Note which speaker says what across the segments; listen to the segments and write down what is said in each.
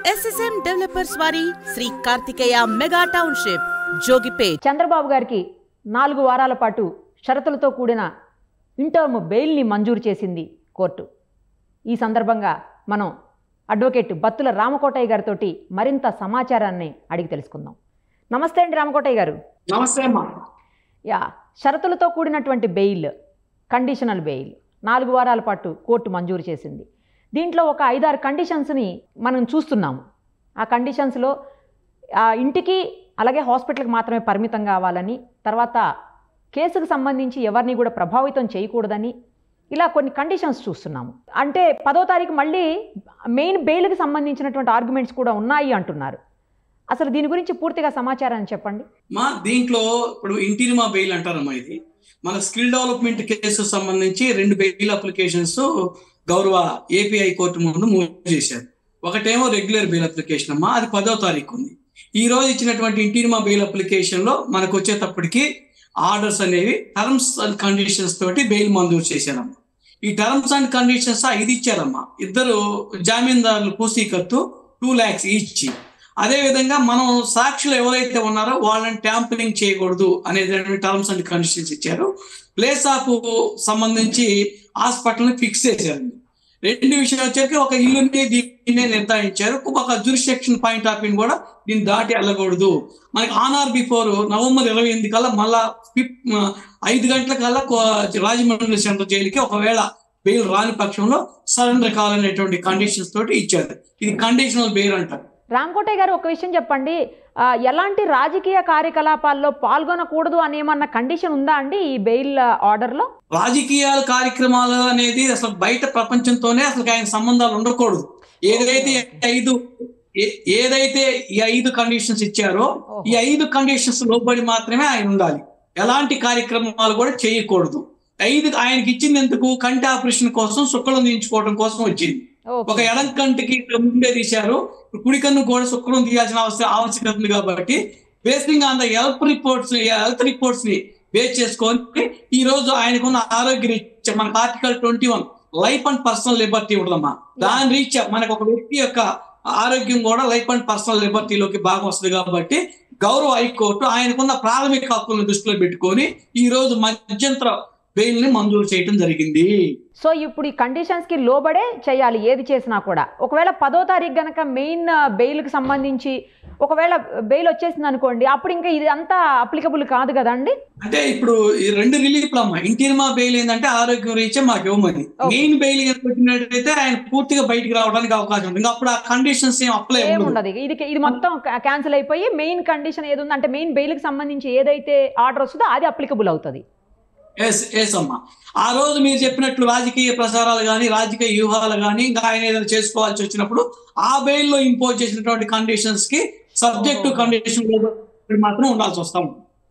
Speaker 1: SSM developers వారి Shri Karthikeya mega township Jogipet
Speaker 2: Chandrababu గారికి నాలుగు వారాల పాటు షరతులతో కూడిన ఇంటర్మ్ బెయిల్ని మంజూరు చేసింది కోర్టు ఈ సందర్భంగా మనం అడ్వకేట్ బత్తుల రామకోటయ్య గారితో మరింత సమాచారాన్ని అడిగి తెలుసుకుందాం నమస్తే అండి రామకోటయ్య గారు
Speaker 3: నమస్తే అమ్మా
Speaker 2: యా షరతులతో కూడినటువంటి బెయిల్ కండిషనల్ బెయిల్ నాలుగు వారాల పాటు కోర్టు మంజూరు చేసింది దీంట్లో ఒక ఐదారు కండిషన్స్ని మనం చూస్తున్నాము ఆ కండిషన్స్లో ఆ ఇంటికి అలాగే హాస్పిటల్కి మాత్రమే పరిమితం కావాలని తర్వాత కేసుకు సంబంధించి ఎవరిని కూడా ప్రభావితం చేయకూడదని ఇలా కొన్ని కండిషన్స్ చూస్తున్నాము అంటే పదో తారీఖు మళ్ళీ మెయిన్ బెయిల్కి సంబంధించినటువంటి ఆర్గ్యుమెంట్స్ కూడా ఉన్నాయి అంటున్నారు అసలు దీని గురించి పూర్తిగా సమాచారాన్ని చెప్పండి
Speaker 3: మా దీంట్లో ఇప్పుడు ఇంటీరియమా బెయిల్ అంటారమ్మా ఇది మన స్కిల్ డెవలప్మెంట్ కేసు సంబంధించి రెండు బెయిల్ అప్లికేషన్స్ గౌరవ ఏపీఐ కోర్టు ముందు మూవ్ చేశారు ఒకటేమో రెగ్యులర్ బెయిల్ అప్లికేషన్ అమ్మా అది పదో తారీఖు ఉంది ఈ రోజు ఇచ్చినటువంటి ఇంటీరియమా బెయిల్ అప్లికేషన్ లో మనకు వచ్చేటప్పటికి ఆర్డర్స్ అనేవి టర్మ్స్ అండ్ కండిషన్స్ తోటి బెయిల్ మంజూరు చేశారమ్మా ఈ టర్మ్స్ అండ్ కండిషన్స్ ఐదు ఇచ్చారమ్మా ఇద్దరు జామీందారులు పూసీకత్తు టూ ల్యాక్స్ ఇచ్చి అదే విధంగా మనం సాక్షులు ఎవరైతే ఉన్నారో వాళ్ళని ట్యాంపరింగ్ చేయకూడదు అనేది టర్మ్స్ అండ్ కండిషన్స్ ఇచ్చారు ప్లేస్ ఆఫ్ సంబంధించి హాస్పిటల్ని ఫిక్స్ చేశారు రెండు విషయాలు వచ్చేసరికి ఒక ఇల్లుని దీన్నే నిర్ధారించారు ఒక జురిస్ట్రక్షన్ పాయింట్ ఆఫ్ వ్యూ కూడా దీన్ని దాటి వెళ్ళకూడదు మనకి ఆన్ ఆర్ బిఫోర్ నవంబర్ ఇరవై ఎనిమిది కల్లా మళ్ళా ఫిఫ్ ఐదు గంటల కల్లా కో- రాజమండ్రి సెంట్రల్ జైలుకి ఒకవేళ బెయిల్ రాని పక్షంలో సరెండర్ కావాలనేటువంటి కండిషన్స్ తోటి ఇచ్చారు ఇది కండిషనల్ బెయిల్ అంటారు
Speaker 2: రామకోటయ్య గారు ఒక విషయం చెప్పండి ఆ, ఎలాంటి రాజకీయ కార్యకలాపాల్లో పాల్గొనకూడదు అని ఏమన్నా కండిషన్ ఉందా అండి ఈ బెయిల్ ఆర్డర్లో
Speaker 3: రాజకీయాల కార్యక్రమాలు అనేది అసలు బయట ప్రపంచంతోనే అసలు ఆయన సంబంధాలు ఉండకూడదు ఏదైతే ఐదు ఏ- ఏదైతే ఈ ఐదు కండిషన్స్ ఇచ్చారో ఈ ఐదు కండిషన్స్ లోబడి మాత్రమే ఆయన ఉండాలి ఎలాంటి కార్యక్రమాలు కూడా చేయకూడదు ఐదు ఆయనకి ఇచ్చింది ఎందుకు కంటి ఆపరేషన్ కోసం శుక్లం తీయించుకోవడం కోసం వచ్చింది ఒక ఎడం కంటికి ముందే తీశారు కుడి కన్ను కూడా శుక్రం తీయాల్సిన అవసరం ఆవశ్యకత ఉంది కాబట్టి basing on the health reports health reports ని బేస్ చేసుకొని ఈ రోజు ఆయనకున్న ఆరోగ్య రీత్యా మనకు article twenty one life and personal liberty ఉండదమ్మా దాని రీత్యా మనకు ఒక వ్యక్తి యొక్క ఆరోగ్యం కూడా లైఫ్ అండ్ పర్సనల్ లిబర్టీలోకి భాగం వస్తుంది కాబట్టి గౌరవ హైకోర్టు ఆయనకున్న ప్రాథమిక హక్కులను దృష్టిలో పెట్టుకొని ఈ రోజు మధ్యంతర బెయిల్ ని మంజూరు చేయడం జరిగింది
Speaker 2: సో ఇప్పుడు ఈ కండిషన్స్కి లోబడే చేయాలి ఏది చేసినా కూడా ఒకవేళ పదో తారీఖు గనక మెయిన్ బెయిల్కి సంబంధించి ఒకవేళ బెయిల్ వచ్చేసింది అనుకోండి అప్పుడు ఇంకా ఇది అంతా అప్లికబుల్ కాదు కదండి
Speaker 3: అంటే ఇప్పుడు ఈ రెండు రిలీఫ్లు అమ్మా ఇంటీరియమా బెయిల్ ఏంటంటే ఆరోగ్యం రీత్యా మాకు ఇవ్వమని
Speaker 2: Okay.
Speaker 3: మెయిన్ బెయిల్ వచ్చినట్టయితే ఆయన పూర్తిగా బయటికి రావడానికి అవకాశం ఉంటుంది ఇంకా అప్పుడు ఆ కండిషన్స్ ఏం అప్లై ఉండదు
Speaker 2: ఏముండదు ఇది ఇది మొత్తం క్యాన్సిల్ అయిపోయి మెయిన్ కండిషన్ ఏది ఉంది అంటే మెయిన్ బెయిల్కి సంబంధించి ఏదైతే ఆర్డర్ వస్తుందో అది అప్లికబుల్ అవుతుంది
Speaker 3: ఎస్ ఎస్ అమ్మా ఆ రోజు మీరు చెప్పినట్లు రాజకీయ ప్రసారాలు కానీ రాజకీయ వ్యూహాలు కానీ ఇంకా ఆయన ఏదైనా చేసుకోవాల్సి వచ్చినప్పుడు ఆ బెయిల్ లో ఇంపోజ్ చేసినటువంటి కండిషన్స్ కి సబ్జెక్ట్
Speaker 2: ఓహో.
Speaker 3: కండిషన్ మాత్రం ఉండాల్సి వస్తాం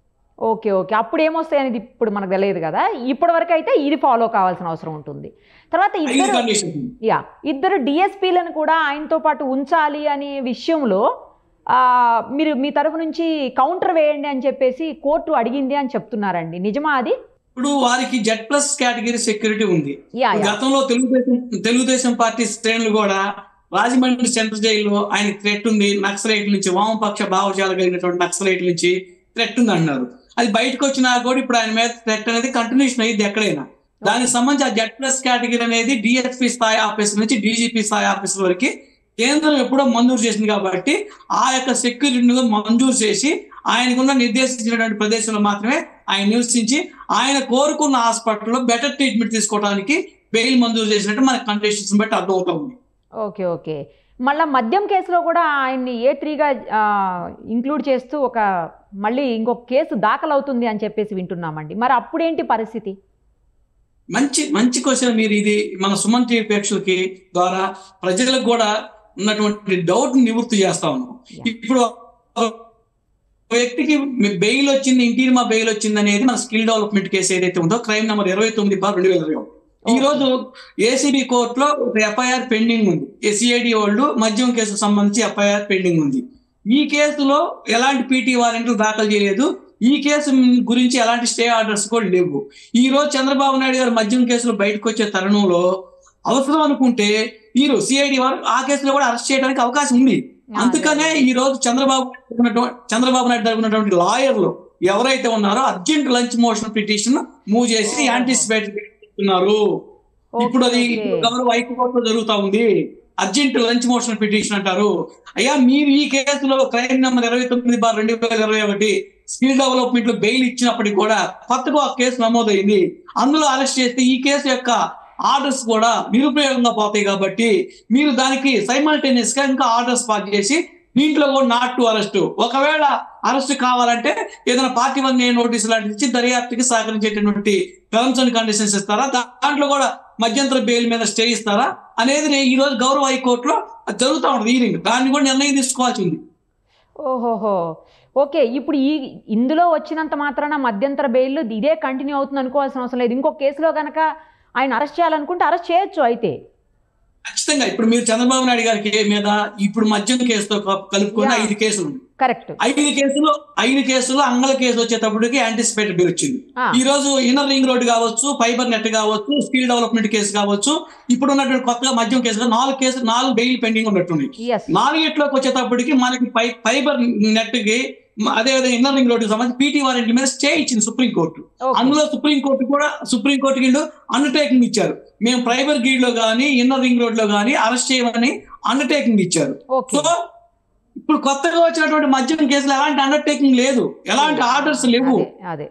Speaker 2: ఓకే ఓకే అప్పుడు ఏమొస్తాయి అనేది ఇప్పుడు మనకు తెలియదు కదా ఇప్పటి వరకు అయితే ఇది ఫాలో కావాల్సిన అవసరం ఉంటుంది తర్వాత
Speaker 3: ఐదు
Speaker 2: ఇద్దరు
Speaker 3: కండిషన్
Speaker 2: యా ఇద్దరు డిఎస్పీలను కూడా ఆయనతో పాటు ఉంచాలి అనే విషయంలో ఆ, మీరు మీ తరఫు నుంచి కౌంటర్ వేయండి అని చెప్పేసి కోర్టు అడిగింది అని చెప్తున్నారండి నిజమా అది
Speaker 3: ఇప్పుడు వారికి జెడ్ ప్లస్ కేటగిరీ సెక్యూరిటీ ఉంది
Speaker 2: యా యా
Speaker 3: గతంలో తెలుగుదేశం తెలుగుదేశం పార్టీ శ్రేణులు కూడా రాజమండ్రి సెంట్రల్ జైల్లో ఆయన థ్రెట్ ఉంది నక్సలైట్ల నుంచి వామపక్ష భావజాలు కలిగినటువంటి నక్సలైట్ల నుంచి థ్రెట్ ఉంది అన్నారు అది బయటకు వచ్చినా కూడా ఇప్పుడు ఆయన మీద థ్రెట్ అనేది కంటిన్యూషన్ అయ్యింది ఎక్కడైనా దానికి సంబంధించి ఆ జెడ్ ప్లస్ కేటగిరీ అనేది డిఎస్పీ స్థాయి ఆఫీసర్ నుంచి డీజీపీ స్థాయి ఆఫీసర్ వరకు కేంద్రం ఎప్పుడో మంజూరు చేసింది కాబట్టి ఆ యొక్క సెక్యూరిటీని మంజూరు చేసి ఆయనకున్న నిర్దేశించినటువంటి ప్రదేశంలో మాత్రమే ఆయన నివసించి ఆయన కోరుకున్న హాస్పిటల్లో బెటర్ ట్రీట్మెంట్ తీసుకోవడానికి బెయిల్ మంజూరు చేసినట్టు మన కండిషన్స్ బట్టి అర్థమవుతుంది
Speaker 2: ఓకే ఓకే మళ్ళా మద్యం కేసులో కూడా ఆయన్ని ఏ త్రీగా ఇంక్లూడ్ చేస్తూ ఒక మళ్ళీ ఇంకొక కేసు దాఖలు అవుతుంది అని చెప్పేసి వింటున్నామండి మరి అప్పుడేంటి పరిస్థితి
Speaker 3: మంచి మంచి క్వశ్చన్ మీరు ఇది మన సుమన్ టీవీ ప్రేక్షకులకి ద్వారా ప్రజలకు కూడా ఉన్నటువంటి డౌట్ నివృత్తి చేస్తా ఉన్నాం
Speaker 2: Yeah.
Speaker 3: ఇప్పుడు ఒక వ్యక్తికి బెయిల్ వచ్చింది ఇంటీరియమా బెయిల్ వచ్చింది అనేది మన స్కిల్ డెవలప్మెంట్ కేసు ఏదైతే ఉందో క్రైమ్ నెంబర్ ఇరవై తొమ్మిది బార్ రెండు వేల ఇరవై ఈ రోజు ఏసీబీ కోర్టులో ఒక ఎఫ్ఐఆర్ పెండింగ్ ఉంది ఎస్సిఐడి వాళ్ళు మద్యం కేసుకు సంబంధించి ఎఫ్ఐఆర్ పెండింగ్ ఉంది ఈ కేసులో ఎలాంటి పీటీ వారెంట్లు దాఖలు చేయలేదు ఈ కేసు గురించి ఎలాంటి స్టే ఆర్డర్స్ కూడా లేవు ఈ రోజు చంద్రబాబు నాయుడు గారు మద్యం కేసులో బయటకు వచ్చే తరుణంలో అవసరం అనుకుంటే వీరు సిఐడి వారు ఆ కేసులో కూడా అరెస్ట్ చేయడానికి అవకాశం ఉంది అందుకనే ఈ రోజు చంద్రబాబు ఉన్నటువంటి- చంద్రబాబు నాయుడు తరపునటువంటి లాయర్లు ఎవరైతే ఉన్నారో urgent lunch motion petition move చేసి
Speaker 2: ఓహో.
Speaker 3: యాంటిసిపేట్ చేస్తున్నారు ఇప్పుడు అది ఇప్పుడు గౌరవ హైకోర్టులో జరుగుతా ఉంది అర్జెంట్ లంచ్ మోషన్ పిటిషన్ అంటారు అయ్యా మీరు ఈ కేసులో క్రైమ్ నెంబర్ ఇరవై తొమ్మిది బార్ రెండు వేల ఇరవై ఒకటి స్కిల్ డెవలప్మెంట్ లో బెయిల్ ఇచ్చినప్పటికీ కూడా కొత్తగా ఒక కేసు నమోదైంది అందులో అరెస్ట్ చేస్తే ఈ కేసు యొక్క ఆర్డర్స్ కూడా నిరుపయోగంగా పోతాయి కాబట్టి మీరు దానికి సైమల్టేనియస్ గా ఇంకా ఆర్డర్స్ పాస్ చేసి దీంట్లో కూడా నాట్ టు అరెస్ట్ ఒకవేళ అరెస్ట్ కావాలంటే ఏదైనా పార్టీ వన్ నోటీస్ లాంటిది ఇచ్చి దర్యాప్తుకి సహకరించేటటువంటి టర్మ్స్ అండ్ కండిషన్స్ ఇస్తారా దాంట్లో కూడా మధ్యంతర బెయిల్ మీద స్టే ఇస్తారా అనేది నే- ఈ రోజు గౌరవ హైకోర్టులో జరుగుతూ ఉంటుంది హీరింగ్ దాన్ని కూడా నిర్ణయం తీసుకోవాల్సి ఉంది
Speaker 2: ఓహోహో ఓకే ఇప్పుడు ఈ ఇందులో వచ్చినంత మాత్రాన మధ్యంతర బెయిల్ ఇదే కంటిన్యూ అవుతుంది అనుకోవాల్సిన అవసరం లేదు ఇంకో కేసులో కనుక ఆయన అరెస్ట్ చేయాలనుకుంటే అరెస్ట్ చేయొచ్చు అయితే
Speaker 3: ఖచ్చితంగా ఇప్పుడు మీరు చంద్రబాబు నాయుడు గారికి మీద ఇప్పుడు మద్యం కేసుతో క- కలుపుకొని
Speaker 2: Yeah.
Speaker 3: ఐదు కేసులు ఉన్నాయి
Speaker 2: కరెక్ట్
Speaker 3: ఐదు కేసులు ఐదు కేసులు అంగళ కేసు వచ్చేటప్పటికి యాంటిసిపేటెడ్ బిల్ వచ్చింది ఈ రోజు ఇన్నర్ రింగ్ రోడ్ కావచ్చు ఫైబర్ నెట్ కావచ్చు స్కిల్ డెవలప్మెంట్ కేసు కావచ్చు ఇప్పుడు ఉన్నటువంటి కొత్తగా మద్యం కేసులు నాలుగు కేసులు నాలుగు బెయిల్ పెండింగ్ ఉన్నట్టున్నాయి
Speaker 2: ఎస్
Speaker 3: నాలుగిట్లోకి వచ్చేటప్పటికి మనకి ఫై ఫైబర్ నెట్ కి మ- అదే విధంగా ఇన్నర్ రింగ్ రోడ్ సంబంధించి పీటీ వారెంట్ మీద స్టే ఇచ్చింది సుప్రీం కోర్టు అందులో సుప్రీం కోర్టు కూడా సుప్రీం కోర్టు వీళ్ళు అండర్టేకింగ్ ఇచ్చారు మేము ఫైబర్ గీడ్ లో గానీ ఇన్నర్ రింగ్ రోడ్ లో గానీ అరెస్ట్ చేయమని అండర్టేకింగ్ ఇచ్చారు
Speaker 2: ఓకే
Speaker 3: సో ఇప్పుడు కొత్తగా వచ్చినటువంటి మద్యం కేసులు ఎలాంటి అండర్టేకింగ్ లేదు ఎలాంటి ఆర్డర్స్ లేవు
Speaker 2: అదే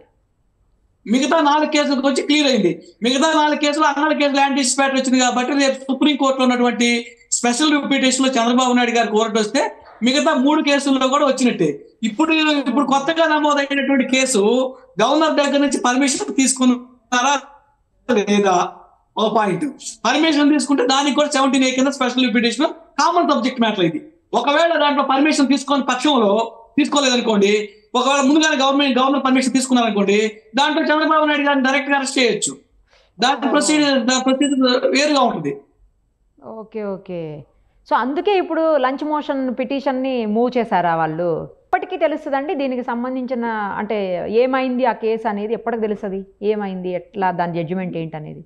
Speaker 3: మిగతా నాలుగు కేసులకు వచ్చి క్లియర్ అయింది మిగతా నాలుగు కేసులు అన్నల కేసులు యాంటిసిపేట్ వచ్చింది కాబట్టి రేపు సుప్రీం కోర్టులో ఉన్నటువంటి స్పెషల్ రిపిటేషన్ లో చంద్రబాబు నాయుడు గారు కోర్టు వస్తే మిగతా మూడు కేసుల్లో కూడా వచ్చినట్టే ఇప్పుడు ఇప్పుడు కొత్తగా నమోదైనటువంటి కేసు గవర్నర్ దగ్గర నుంచి పర్మిషన్ తీసుకున్నారా లేదా ఓ పాయింట్ పర్మిషన్ తీసుకుంటే దానికి కూడా సెవెంటీన్ ఏ కింద special petition common subject matter ఇది ఒకవేళ దాంట్లో పర్మిషన్ తీసుకొని పక్షంలో తీసుకోలేదనుకోండి ఒకవేళ ముందుగానే గవర్నమెంట్ గవర్నర్ పర్మిషన్ తీసుకున్నారనుకోండి దాంట్లో చంద్రబాబు నాయుడు గారిని డైరెక్ట్ గా అరెస్ట్ చేయొచ్చు దాని ప్రొసీజర్ ప్రొసీజర్ వేరుగా ఉంటుంది
Speaker 2: ఓకే ఓకే సో అందుకే ఇప్పుడు లంచ్ మోషన్ పిటిషన్ని మూవ్ చేశారా వాళ్ళు ఇప్పటికీ తెలుస్తుందండి దీనికి సంబంధించిన అంటే ఏమైంది ఆ కేసు అనేది ఎప్పటికి తెలుస్తుంది ఏమైంది ఎట్లా దాని జడ్జిమెంట్ ఏంటి అనేది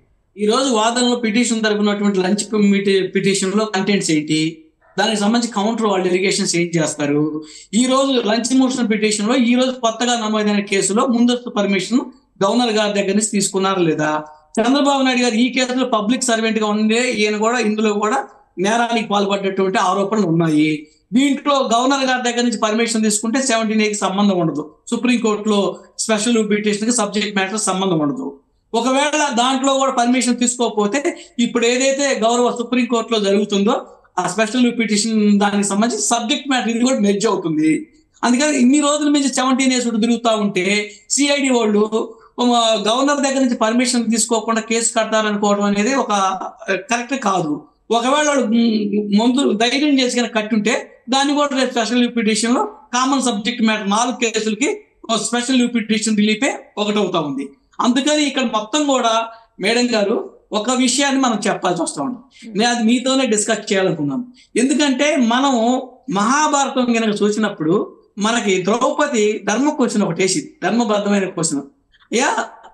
Speaker 3: ఈ రోజు వాదనలో పిటిషన్ తరపునటువంటి లంచ్ పిటిషన్ లో కంటెంట్స్ ఏంటి దానికి సంబంధించి కౌంటర్ వాళ్ళు ఎలిగేషన్స్ ఏం చేస్తారు ఈ రోజు లంచ్ మోషన్ పిటిషన్ లో ఈ రోజు కొత్తగా నమోదైన కేసులో ముందస్తు పర్మిషన్ గవర్నర్ గారి దగ్గర నుంచి తీసుకున్నారా లేదా చంద్రబాబు నాయుడు గారు ఈ కేసులో పబ్లిక్ సర్వెంట్ గా ఉండే ఈయన కూడా ఇందులో కూడా నేరానికి పాల్పడ్డటువంటి ఆరోపణలు ఉన్నాయి దీంట్లో గవర్నర్ గారి దగ్గర నుంచి పర్మిషన్ తీసుకుంటే సెవెంటీన్ కి సంబంధం ఉండదు సుప్రీం కోర్టులో స్పెషల్ పిటిషన్ కి సబ్జెక్ట్ మ్యాటర్ సంబంధం ఉండదు ఒకవేళ దాంట్లో కూడా పర్మిషన్ తీసుకోకపోతే ఇప్పుడు ఏదైతే గౌరవ సుప్రీం కోర్టులో జరుగుతుందో ఆ స్పెషల్ పిటిషన్ దానికి సంబంధించి సబ్జెక్ట్ మ్యాటర్ ఇది కూడా మెర్జ్ అవుతుంది అందుకని ఇన్ని రోజుల నుంచి సెవెంటీన్ ఇయర్స్ తిరుగుతూ ఉంటే సిఐడి వాళ్ళు ఉమ్, గవర్నర్ దగ్గర నుంచి పర్మిషన్ తీసుకోకుండా కేసు కడతారనుకోవడం అనేది ఒక కరెక్ట్ కాదు ఒకవేళ వాళ్ళు ఉమ్, ముందు ధైర్యం చేసి కనుక కట్టుంటే దాన్ని కూడా రేపు స్పెషల్ పిటిషన్ లో కామన్ సబ్జెక్ట్ మ్యాటర్ నాలుగు కేసులకి స్పెషల్ పిటిషన్ రిలీఫే ఒకటవుతా ఉంది అందుకని ఇక్కడ మొత్తం కూడా మేడం గారు ఒక విషయాన్ని మనం చెప్పాల్సి వస్తా ఉంది నేను అది మీతోనే డిస్కస్ చేయాలనుకున్నాను ఎందుకంటే మనం మహాభారతం కనుక చూసినప్పుడు మనకి ద్రౌపది ధర్మ క్వశ్చన్ ఒకటి వేసింది ధర్మబద్ధమైన క్వశ్చన్ అయ్యా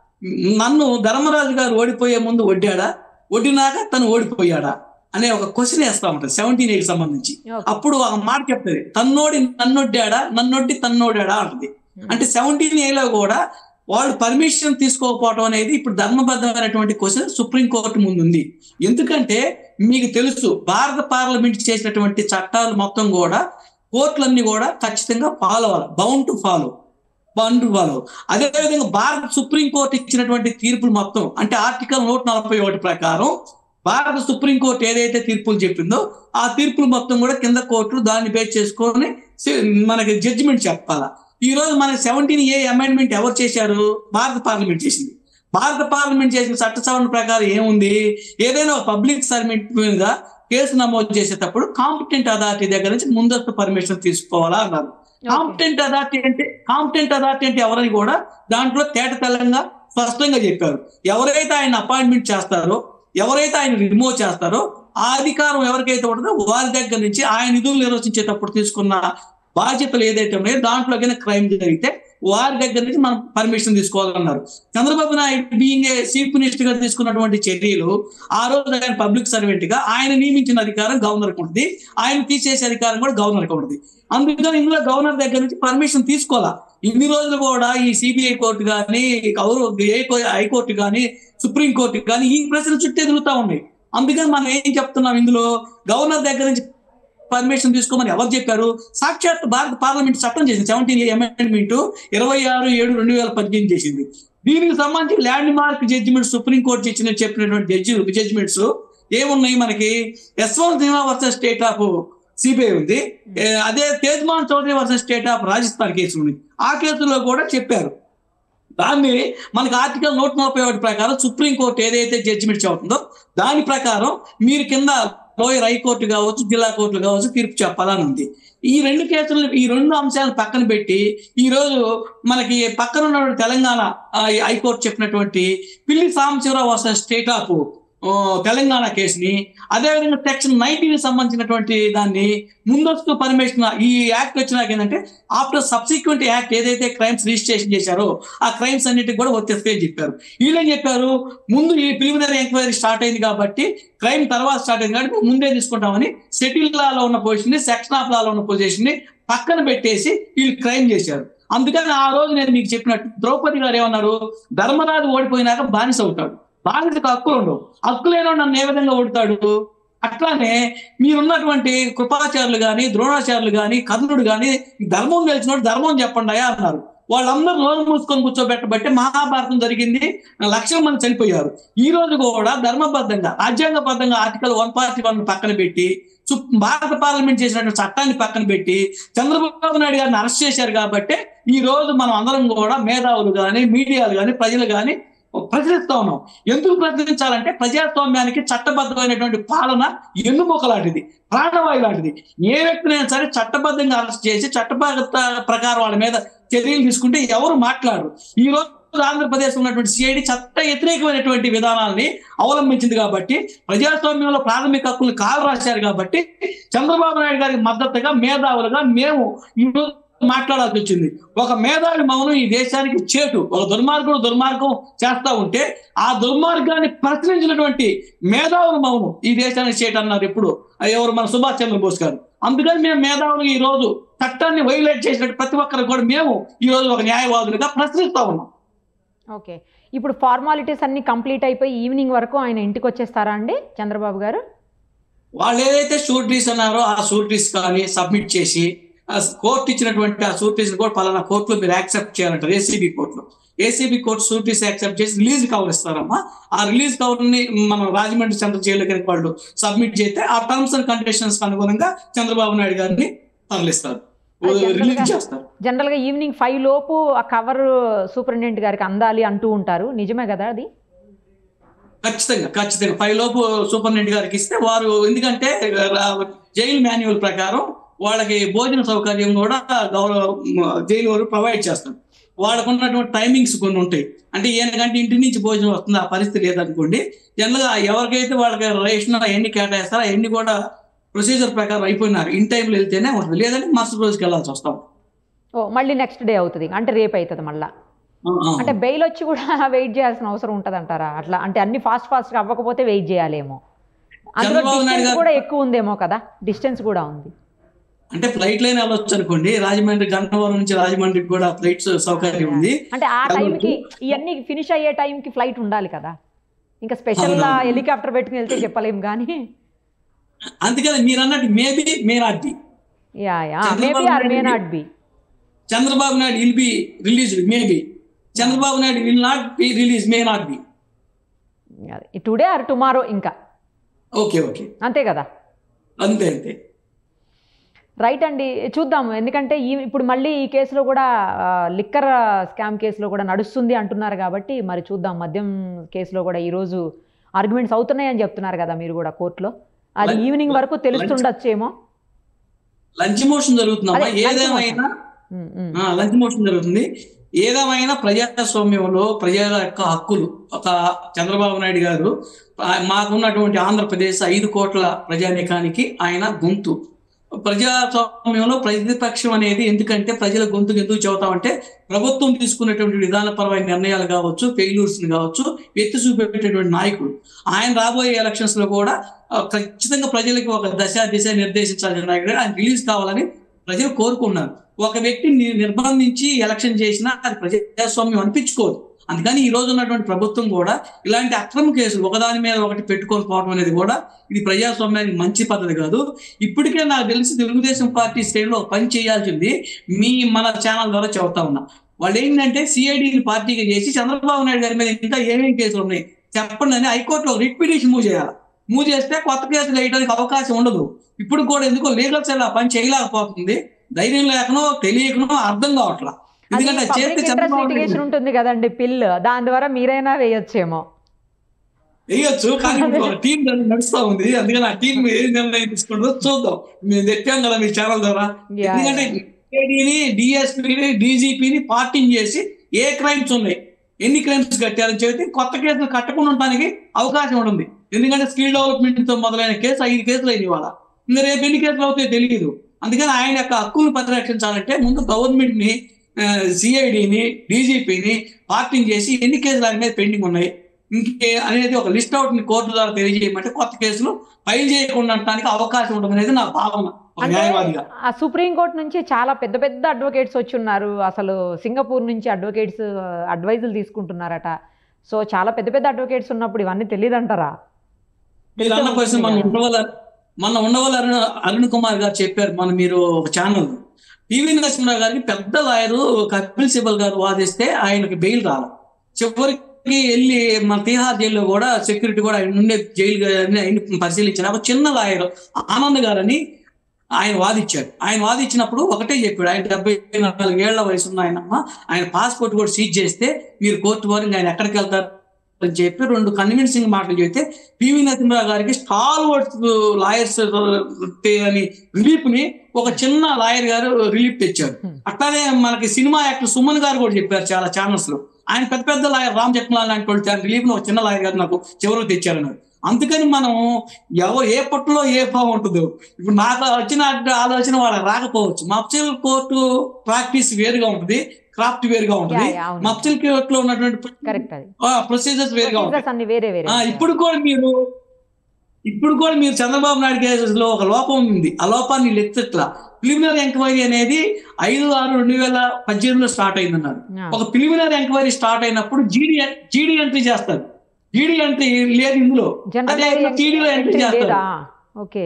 Speaker 3: నన్ను ధర్మరాజు గారు ఓడిపోయే ముందు ఒడ్డాడా ఒడ్డినాక తను ఓడిపోయాడా అనే ఒక క్వశ్చన్ వేస్తా ఉంటుంది సెవెంటీన్ ఎయిట్ సంబంధించి అప్పుడు ఒక మాట చెప్తుంది తన్నోడి నన్నొడ్డాడా నన్నొడ్డి తన్నోడాడా అంటుంది అంటే సెవెంటీన్ ఏలో కూడా వాళ్ళు పర్మిషన్ తీసుకోకపోవడం అనేది ఇప్పుడు ధర్మబద్ధమైనటువంటి క్వశ్చన్ సుప్రీం కోర్టు ముందు ఉంది ఎందుకంటే మీకు తెలుసు భారత పార్లమెంట్ చేసినటువంటి చట్టాలు మొత్తం కూడా కోర్టులన్నీ కూడా ఖచ్చితంగా ఫాలో అవ్వాలి bound to follow bound to follow అదేవిధంగా భారత సుప్రీం కోర్టు ఇచ్చినటువంటి తీర్పులు మొత్తం అంటే ఆర్టికల్ నూట నలభై ఒకటి ప్రకారం భారత సుప్రీం కోర్టు ఏదైతే తీర్పులు చెప్పిందో ఆ తీర్పులు మొత్తం కూడా కింద కోర్టులు దాన్ని బేస్ చేసుకొని సి- మనకి జడ్జిమెంట్ చెప్పాలా ఈ రోజు మన సెవెంటీన్ ఏ అమెండ్మెంట్ ఎవరు చేశారు భారత పార్లమెంట్ చేసింది భారత పార్లమెంట్ చేసిన చట్ట సవరణ ప్రకారం ఏముంది ఏదైనా ఒక పబ్లిక్ సర్వెంట్ మీద కేసు నమోదు చేసేటప్పుడు కాంపిటెంట్ అథారిటీ దగ్గర నుంచి ముందస్తు పర్మిషన్ తీసుకోవాలా అన్నారు కాంపిటెంట్ అథారిటీ అంటే కాంపిటెంట్ అథారిటీ అంటే ఎవరని కూడా దాంట్లో తేట తెల్లంగా స్పష్టంగా చెప్పారు ఎవరైతే ఆయన అపాయింట్మెంట్ చేస్తారో ఎవరైతే ఆయన రిమూవ్ చేస్తారో ఆ అధికారం ఎవరికైతే ఉంటుందో వారి దగ్గర నుంచి ఆయన నిధులు నిర్వహించేటప్పుడు తీసుకున్న బాధ్యతలు ఏదైతే ఉన్నాయో దాంట్లో కనుక క్రైమ్ జరిగితే వారి దగ్గర నుంచి మనం పర్మిషన్ తీసుకోవాలన్నారు Chandrababu Naidu being a chief minister గా తీసుకున్నటువంటి చర్యలు ఆ రోజు ఆయన పబ్లిక్ సర్వెంట్ గా ఆయన నియమించిన అధికారం గవర్నర్ ఉంటుంది ఆయన తీసేసే అధికారం కూడా గవర్నర్ ఉంటుంది అందుకని ఇందులో గవర్నర్ దగ్గర నుంచి పర్మిషన్ తీసుకోవాలా ఇన్ని రోజులు కూడా ఈ సిబిఐ కోర్టు కానీ హైకోర్టు కానీ సుప్రీం కోర్టు కానీ ఈ ప్రశ్నలు చుట్టే తిరుగుతా ఉన్నాయి అందుకని మనం ఏం చెప్తున్నాం ఇందులో గవర్నర్ దగ్గర నుంచి పర్మిషన్ తీసుకోమని ఎవరు చెప్పారు సాక్షాత్ భారత పార్లమెంట్ చట్టం చేసింది సెవెంటీన్ అమెండ్మెంట్ ఇరవై ఆరు ఏడు రెండు వేల పద్దెనిమిది చేసింది దీనికి సంబంధించి landmark judgement supreme court ఇచ్చిన చెప్పినటువంటి జడ్జి జడ్జిమెంట్స్ ఏమున్నాయి మనకి Yashwant Sinha versus state of CBI ఉంది ఏ, అదే Tejman Chaudhary versus state of Rajasthan case ఉంది ఆ కేసులో కూడా చెప్పారు దాన్ని మనకి ఆర్టికల్ నూట నలభై ఒకటి ప్రకారం సుప్రీం కోర్టు ఏదైతే జడ్జిమెంట్ చెబుతుందో దాని ప్రకారం మీరు కింద లోయర్ హైకోర్టు కావచ్చు జిల్లా కోర్టులు కావచ్చు తీర్పు చెప్పాలని ఉంది ఈ రెండు కేసులు ఈ రెండు అంశాలను పక్కన పెట్టి ఈ రోజు మనకి పక్కన ఉన్నటువంటి తెలంగాణ ఆ, ఈ హైకోర్టు చెప్పినటువంటి పిల్లి సాంబశివరావు వర్సెస్ స్టేట్ ఆఫ్ ఆ, తెలంగాణ కేసుని అదేవిధంగా సెక్షన్ నైన్టీన్ సంబంధించినటువంటి దాన్ని ముందస్తు పర్మిషన్ ఈ యాక్ట్ వచ్చినాక ఏంటంటే ఆఫ్టర్ సబ్సిక్వెంట్ యాక్ట్ ఏదైతే క్రైమ్స్ రిజిస్ట్రేషన్ చేశారో ఆ క్రైమ్స్ అన్నిటికి కూడా వర్తిస్తాయని చెప్పారు వీళ్ళేం చెప్పారు ముందు ఈ ప్రిలిమినరీ ఎంక్వైరీ స్టార్ట్ అయింది కాబట్టి క్రైమ్ తర్వాత స్టార్ట్ అయింది కాబట్టి ముందే తీసుకుంటామని సెటిల్ లాలో ఉన్న పొజిషన్ ని సెక్షన్ ఆఫ్ లాలో ఉన్న పొజిషన్ ని పక్కన పెట్టేసి వీళ్ళు క్రైమ్ చేశారు అందుకని ఆ రోజు నేను మీకు చెప్పినట్టు ద్రౌపది గారు ఏమన్నారు ధర్మరాజు ఓడిపోయినాక బానిస అవుతాడు బానిసకు హక్కులు ఉండవు హక్కులేనో నన్ను ఏ విధంగా ఓడతాడు అట్లానే మీరున్నటువంటి కృపాచార్యులు గాని ద్రోణాచార్యులు గాని కర్ణుడు గాని ధర్మం తెలిసినోడు ధర్మం చెప్పండి అయ్యా అన్నారు వాళ్ళందరూ నోరు మూసుకొని కూర్చోబెట్టబట్టి మహాభారతం జరిగింది లక్షల మంది చనిపోయారు ఈ రోజు కూడా ధర్మబద్ధంగా రాజ్యాంగబద్ధంగా ఆర్టికల్ వన్ ఫార్టీ వన్ పక్కన పెట్టి సు- భారత పార్లమెంట్ చేసినటువంటి చట్టాన్ని పక్కన పెట్టి చంద్రబాబు నాయుడు గారిని అరెస్ట్ చేశారు కాబట్టి ఈ రోజు మనం అందరం కూడా మేధావులు కానీ మీడియాలు కానీ ప్రజలు కానీ ప్రశ్నిస్తా ఉన్నాం ఎందుకు ప్రశ్నించాలంటే ప్రజాస్వామ్యానికి చట్టబద్ధమైనటువంటి పాలన ఎన్నుముక లాంటిది ప్రాణవాయు లాంటిది ఏ వ్యక్తినైనా సరే చట్టబద్ధంగా అరెస్ట్ చేసి చట్టబద్ధ ప్రకారం వాళ్ళ మీద చర్యలు తీసుకుంటే ఎవరు మాట్లాడరు ఈ రోజు ఆంధ్రప్రదేశ్ ఉన్నటువంటి సిఐడి చట్ట వ్యతిరేకమైనటువంటి విధానాలని అవలంబించింది కాబట్టి ప్రజాస్వామ్యంలో ప్రాథమిక హక్కులు కాలు రాశారు కాబట్టి చంద్రబాబు నాయుడు గారికి మద్దతుగా మేధావులుగా మేము ఈ రోజు మాట్లాడాల్సి వచ్చింది ఒక మేధావి మౌనం ఈ దేశానికి చేటు ఒక దుర్మార్గుడు దుర్మార్గం చేస్తా ఉంటే ఆ దుర్మార్గాన్ని ప్రశ్నించినటువంటి మేధావుల మౌనం ఈ దేశానికి చేటు అన్నారు ఎప్పుడు ఎవరు మన సుభాష్ చంద్రబోస్ గారు అందుకని మేము మేధావులు ఈ రోజు చట్టాన్ని వైలేట్ చేసినట్టు ప్రతి ఒక్కరు కూడా మేము ఈ రోజు ఒక న్యాయవాదులుగా ప్రశ్నిస్తా ఉన్నాం
Speaker 2: ఓకే ఇప్పుడు ఫార్మాలిటీస్ అన్ని కంప్లీట్ అయిపోయి ఈవినింగ్ వరకు ఆయన ఇంటికి వచ్చేస్తారా అండి చంద్రబాబు గారు
Speaker 3: వాళ్ళు ఏదైతే షూరిటీస్ అన్నారో ఆ షూరిటీస్ కానీ సబ్మిట్ చేసి ఆ కోర్టు ఇచ్చినటువంటి ఆ షూరిటీస్ కూడా పలానా కోర్టులో మీరు యాక్సెప్ట్ చేయాలంటారు ఏసీబీ కోర్టులో ఏసీబీ కోర్టు షూరిటీస్ యాక్సెప్ట్ చేసి రిలీజ్ కవర్ ఇస్తారమ్మా ఆ రిలీజ్ కవర్ ని మనం రాజమండ్రి సెంట్రల్ జైలు దగ్గరికి వాళ్ళు సబ్మిట్ చేస్తే ఆ టర్మ్స్ అండ్ కండిషన్స్ అనుగుణంగా చంద్రబాబు నాయుడు గారిని తరలిస్తారు
Speaker 2: అది general
Speaker 3: రిలీజ్
Speaker 2: గా-
Speaker 3: చేస్తారు
Speaker 2: జనరల్గా ఈవినింగ్ ఫైవ్ లోపు ఆ కవర్ సూపరింటెండెంట్ గారికి అందాలి అంటూ ఉంటారు నిజమే కదా అది
Speaker 3: ఖచ్చితంగా ఖచ్చితంగా ఫైవ్ లోపు సూపరింటెండెంట్ గారికి ఇస్తే వారు ఎందుకంటే రా- జైలు మాన్యువల్ ప్రకారం వాళ్ళకి భోజన సౌకర్యం కూడా గౌరవ జైలు వారు ప్రొవైడ్ చేస్తారు వాళ్ళకు ఉన్నటువంటి టైమింగ్స్ కొన్ని ఉంటాయి అంటే ఈయనకంటే ఇంటి నుంచి భోజనం వస్తుంది ఆ పరిస్థితి లేదనుకోండి జనరల్ గా ఎవరికైతే వాళ్ళకి రేషన్ ఎన్ని కేటాయిస్తారో అవన్నీ కూడా ప్రొసీజర్ ప్రకారం అయిపోయినారు ఇన్ టైంలో వెళ్తేనే ఉంటుంది లేదంటే మరుసటి రోజుకి వెళ్ళాల్సి వస్తాం
Speaker 2: ఓ మళ్ళీ నెక్స్ట్ డే అవుతుంది అంటే రేపు అవుతుంది మళ్ళీ
Speaker 3: ఆ, ఆ.
Speaker 2: అంటే బెయిల్ వచ్చి కూడా వెయిట్ చేయాల్సిన అవసరం ఉంటుంది అంటారా అట్లా అంటే అన్ని ఫాస్ట్ ఫాస్ట్గా అవ్వకపోతే వెయిట్ చేయాలేమో అందులో
Speaker 3: చంద్రబాబు నాయుడు
Speaker 2: డిస్టెన్స్
Speaker 3: గారు-
Speaker 2: కూడా ఎక్కువ ఉందేమో కదా డిస్టెన్స్ కూడా ఉంది
Speaker 3: అంటే ఫ్లైట్ లైన్ వెళ్ళొచ్చు అనుకోండి రాజమండ్రి గన్నవరం నుంచి రాజమండ్రికి కూడా ఫ్లైట్స్ సౌకర్యం ఉంది
Speaker 2: అంటే ఆ
Speaker 3: వెళ్ళొచ్చు.
Speaker 2: టైంకి ఇవన్నీ ఫినిష్ అయ్యే టైంకి ఫ్లైట్ ఉండాలి కదా ఇంకా స్పెషల్ గా
Speaker 3: అవునవును.
Speaker 2: హెలికాప్టర్ పెట్టుకుని వెళ్తే చెప్పలేం కానీ
Speaker 3: అందుకని మీరు అన్నట్టు maybe may not be
Speaker 2: yeah yeah
Speaker 3: Chandrababu
Speaker 2: maybe or may
Speaker 3: Naidu
Speaker 2: not be
Speaker 3: Chandrababu Naidu will be released maybe Chandrababu Naidu will not be release may not be
Speaker 2: today or tomorrow ఇంకా
Speaker 3: ఓకే ఓకే
Speaker 2: అంతే కదా
Speaker 3: అంతే అంతే
Speaker 2: రైట్ అండి చూద్దాం ఎందుకంటే ఈ ఇప్పుడు మళ్ళీ ఈ కేసులో కూడా లిక్కర్ స్కామ్ కేసులో కూడా నడుస్తుంది అంటున్నారు కాబట్టి మరి చూద్దాం మద్యం కేసులో కూడా ఈరోజు ఆర్గ్యుమెంట్స్ అవుతున్నాయని చెప్తున్నారు కదా మీరు కూడా కోర్టులో అది
Speaker 3: లంచ్-
Speaker 2: ఈవినింగ్ వరకు తెలుస్తుండొచ్చేమో
Speaker 3: లంచ్ మోషన్ జరుగుతుందమ్మా
Speaker 2: అదే, లంచ్
Speaker 3: ఏదేమైనా
Speaker 2: ఉమ్, ఉమ్.
Speaker 3: ఆ, లంచ్ మోషన్ జరుగుతుంది ఏదేమైనా ప్రజాస్వామ్యంలో ప్రజల యొక్క హక్కులు ఒక చంద్రబాబు నాయుడు గారు ఆ, మాకున్నటువంటి ఆంధ్రప్రదేశ్ ఐదు కోట్ల ప్రజానీకానికి ఆయన గొంతు ప్రజాస్వామ్యంలో ప్రతిపక్షం అనేది ఎందుకంటే ప్రజల గొంతుకు ఎందుకు చెబుతామంటే ప్రభుత్వం తీసుకున్నటువంటి విధానపరమైన నిర్ణయాలు కావచ్చు ఫెయిల్యూర్స్ కావచ్చు ఎత్తి చూపేటటువంటి నాయకుడు ఆయన రాబోయే ఎలక్షన్స్ లో కూడా ఆ, ఖచ్చితంగా ప్రజలకు ఒక దశ దిశ నిర్దేశించాల్సిన నాయకుడు ఆయన రిలీజ్ కావాలని ప్రజలు కోరుకున్నారు ఒక వ్యక్తిని నిర్బంధించి ఎలక్షన్ చేసినా అది ప్రజాస్వామ్యం అనిపించుకోదు అందుకని ఈ రోజు ఉన్నటువంటి ప్రభుత్వం కూడా ఇలాంటి అక్రమ కేసులు ఒకదాని మీద ఒకటి పెట్టుకొని పోవడం అనేది కూడా ఇది ప్రజాస్వామ్యానికి మంచి పద్ధతి కాదు ఇప్పటికే నాకు తెలిసి తెలుగుదేశం పార్టీ శ్రేణిలో ఒక పని చేయాల్సింది మీ మన ఛానల్ ద్వారా చెబుతా ఉన్నా వాళ్ళు ఏంటంటే సిఐడిని పార్టీగా చేసి చంద్రబాబు నాయుడు గారి మీద ఇంకా ఏమేమి కేసులు ఉన్నాయి చెప్పండి అని హైకోర్టులో రిట్ పిటిషన్ మూవ్ చేయాలి మూవ్ చేస్తే కొత్త కేసులు వేయడానికి అవకాశం ఉండదు ఇప్పుడు కూడా ఎందుకో లీగల్ సెల్ ఆ పని చేయలేకపోతుంది ధైర్యం లేకనో తెలియకనో అర్థం కావట్లా
Speaker 2: అది
Speaker 3: ఎందుకంటే అది
Speaker 2: పబ్లిక్
Speaker 3: చేస్తే
Speaker 2: ఇంట్రెస్ట్
Speaker 3: చంద్రబాబు నాయుడు
Speaker 2: లిటిగేషన్ ఉంటుంది కదండి పిల్ దాని ద్వారా మీరైనా వేయొచ్చేమో
Speaker 3: వేయొచ్చు కానీ ఇప్పుడు ఒక టీం నడుస్తా ఉంది అందుకని ఆ టీం ఏ నిర్ణయం తీసుకుంటుందో చూద్దాం మేము తెచ్చాం కదా మీ ఛానల్ ద్వారా
Speaker 2: Yeah,
Speaker 3: ఎందుకంటే ఏడీని డిఎస్పీని డీజీపీని పార్టింగ్ చేసి ఏ క్రైమ్స్ ఉన్నాయి ఎన్ని క్రైమ్స్ కట్టారని చెప్పి కొత్త కేసులు కట్టకుండా ఉండడానికి అవకాశం ఉంటుంది ఎందుకంటే స్కిల్ డెవలప్మెంట్ తో మొదలైన కేసు ఐదు కేసులు అయింది ఇవాళ ఇంకా రేపు ఎన్ని కేసులు అవుతాయో తెలియదు అందుకని ఆయన యొక్క హక్కును పరిరక్షించాలంటే ముందు గవర్నమెంట్ ని సిఐడిని డీజీపీని పార్టింగ్ చేసి ఎన్ని కేసులు ఆయన మీద పెండింగ్ ఉన్నాయి ఇంకే అనేది ఒక లిస్ట్ అవుట్ ని కోర్టు ద్వారా తెలియజేయమంటే కొత్త కేసులు ఫైల్ చేయకుండా ఉండటానికి అవకాశం ఉంటుంది అనేది నా భావన ఒక
Speaker 2: అంటే
Speaker 3: న్యాయవాదిగా
Speaker 2: ఆ సుప్రీంకోర్టు నుంచి చాలా పెద్ద పెద్ద అడ్వకేట్స్ వచ్చి ఉన్నారు అసలు సింగపూర్ నుంచి అడ్వకేట్స్ అడ్వైజులు తీసుకుంటున్నారట సో చాలా పెద్ద పెద్ద అడ్వకేట్స్ ఉన్నప్పుడు ఇవన్నీ తెలియదంటారా
Speaker 3: మీరు అన్న క్వశ్చన్ మన ఉండవల్ల మన ఉండవల్ల అరుణ్ అరుణ్ కుమార్ గారు చెప్పారు మన మీరు ఒక ఛానల్ పివి నరసింహరావు గారికి పెద్ద లాయరు కపిల్ సిబల్ గారు వాదిస్తే ఆయనకి బెయిల్ రాల చివరికి వెళ్ళి మన తిహార్ జైల్లో కూడా సెక్యూరిటీ కూడా ఆయన ఉండే జైలు గారిని ఆయన పరిశీలించిన ఒక చిన్న లాయర్ ఆనంద్ గారని ఆయన వాదిచ్చాడు ఆయన వాదించినప్పుడు ఒకటే చెప్పాడు ఆయన డెబ్బై నాలుగు ఏళ్ల వయసు ఉన్న ఆయనమ్మ ఆయన పాస్పోర్ట్ కూడా సీజ్ చేస్తే మీరు కోర్టు వారికి ఆయన ఎక్కడికి వెళ్తారు అని చెప్పి రెండు కన్విన్సింగ్ మాటలు చెప్తే పివి నరసింహరావు గారికి స్టాల్ వర్డ్స్ లాయర్స్ అని రిలీఫ్ ని ఒక చిన్న లాయర్ గారు రిలీఫ్ తెచ్చారు
Speaker 2: Hmm.
Speaker 3: అట్లానే మనకి సినిమా యాక్టర్ సుమన్ గారు కూడా చెప్పారు చాలా ఛానల్స్ లో ఆయన పెద్ద పెద్ద లాయర్ రామ్ జట్మలాల్ లాంటి వాళ్ళు రిలీఫ్ ని ఒక చిన్న లాయర్ గారు నాకు చివరికి తెచ్చారన్నారు అందుకని మనం ఎవరు ఏ పట్టులో ఏ భావం ఉంటుందో ఇప్పుడు నాకు వచ్చిన ఆలోచన వాళ్ళకి రాకపోవచ్చు మప్సిల్ కోర్టు ప్రాక్టీస్ వేరుగా ఉంటుంది క్రాఫ్ట్ వేరుగా ఉంటుంది
Speaker 2: Yeah, yeah, అవును.
Speaker 3: మప్సిల్ కోర్టులో ఉన్నటువంటి
Speaker 2: కరెక్ట్ అది
Speaker 3: ప్రొసీజర్స్ వేరుగా ఉంటాయి
Speaker 2: Procedures అన్ని వేరే వేరే
Speaker 3: ఆ, ఇప్పుడు కూడా మీరు ఇప్పుడు కూడా మీరు చంద్రబాబు నాయుడు కేసెస్ లో ఒక లోపం ఉంది ఆ లోపాన్ని లెక్కట్లా ప్రిలిమినరీ ఎంక్వైరీ అనేది ఐదు ఆరు రెండు వేల పద్దెనిమిదిలో స్టార్ట్ అయిందన్నారు
Speaker 2: ఆ,
Speaker 3: ఒక ప్రిలిమినరీ ఎంక్వైరీ స్టార్ట్ అయినప్పుడు జీడీ జీడీ ఎంట్రీ చేస్తారు జీడీ ఎంట్రీ లేదు ఇందులో
Speaker 2: జనరల్
Speaker 3: అదే
Speaker 2: డైరీ
Speaker 3: TD లో ఎంట్రీ
Speaker 2: ఎంట్రీ
Speaker 3: చేస్తారు.
Speaker 2: లేదా ఓకే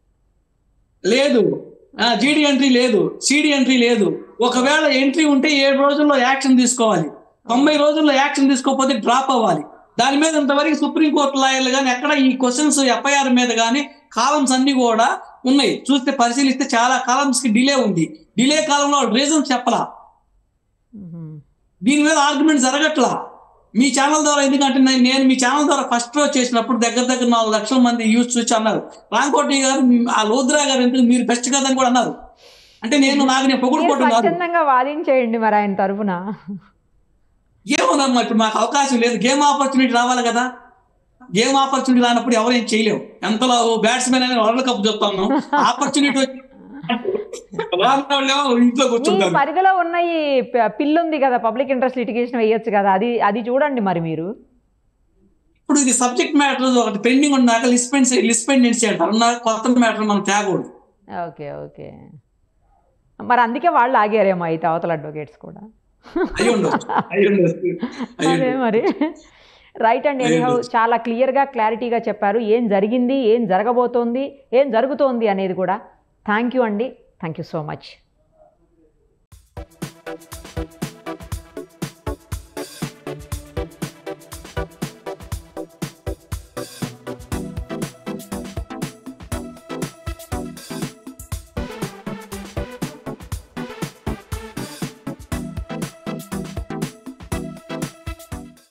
Speaker 3: లేదు జీడీ ఎంట్రీ లేదు సిడి ఎంట్రీ లేదు ఒకవేళ ఎంట్రీ ఉంటే ఏడు రోజుల్లో యాక్షన్ తీసుకోవాలి తొంభై రోజుల్లో యాక్షన్ తీసుకోకపోతే డ్రాప్ అవ్వాలి దాని మీద ఇంతవరకు సుప్రీంకోర్టు లాయర్లు కానీ ఎక్కడ ఈ క్వశ్చన్స్ ఎఫ్ఐఆర్ మీద కానీ కాలమ్స్ అన్ని కూడా ఉన్నాయి చూస్తే పరిశీలిస్తే చాలా కాలమ్స్ కి డిలే ఉంది డిలే కాలంలో రీజన్స్ చెప్పలా
Speaker 2: మ్మ్.
Speaker 3: దీని మీద ఆర్గ్యుమెంట్ జరగట్లా మీ ఛానల్ ద్వారా ఎందుకంటే నేను నేను మీ ఛానల్ ద్వారా ఫస్ట్ రోజు చేసినప్పుడు దగ్గర దగ్గర నాలుగు లక్షల మంది యూస్ చూసి అన్నారు రాంకోటి గారు ఆ లోద్రా గారు ఎందుకు మీరు బెస్ట్ కదని కూడా అన్నారు అంటే నేను నాకు నేను
Speaker 2: మీరు
Speaker 3: పొగుడుకోవడం కాదు
Speaker 2: స్వచ్ఛందంగా వాదించేయండి మరి ఆయన తరఫున
Speaker 3: ఏమోనమ్మా ఇప్పుడు మాకు అవకాశం లేదు గేమ్ ఆపర్చునిటీ రావాలి కదా గేమ్ ఆపర్చునిటీ రానప్పుడు ఎవరు ఏం చేయలేవు ఎంతలో బ్యాట్స్మెన్ అని వరల్డ్ కప్ చెప్తా ఉన్నాం ఆపర్చునిటీ వచ్చి రానోళ్ళేమో ఇంట్లో
Speaker 2: మీ
Speaker 3: కూర్చుంటారు
Speaker 2: పరిధిలో ఉన్న ఈ ప- పిల్లు ఉంది కదా పబ్లిక్ ఇంట్రెస్ట్ లిటిగేషన్ వేయొచ్చు కదా అది అది చూడండి మరి మీరు
Speaker 3: ఇప్పుడు ఇది సబ్జెక్ట్ మ్యాటర్ ఒకటి పెండింగ్ ఉన్నాక లిస్పెండ్ లిస్పెండెన్సీ అంటారు నాకు కొత్త మ్యాటర్ మనం తేకూడదు
Speaker 2: ఓకే ఓకే మరి అందుకే వాళ్ళు ఆగారేమో అయితే అవతల అడ్వకేట్స్ కూడా
Speaker 3: అయి ఉండొచ్చు అయి ఉండొచ్చు అయి
Speaker 2: అదే
Speaker 3: ఉండొచ్చు.
Speaker 2: మరి రైట్ అండ్ ఎనీహౌ చాలా క్లియర్గా క్లారిటీగా చెప్పారు ఏం జరిగింది ఏం జరగబోతోంది ఏం జరుగుతోంది అనేది కూడా థ్యాంక్ యూ అండి థ్యాంక్ యూ సో మచ్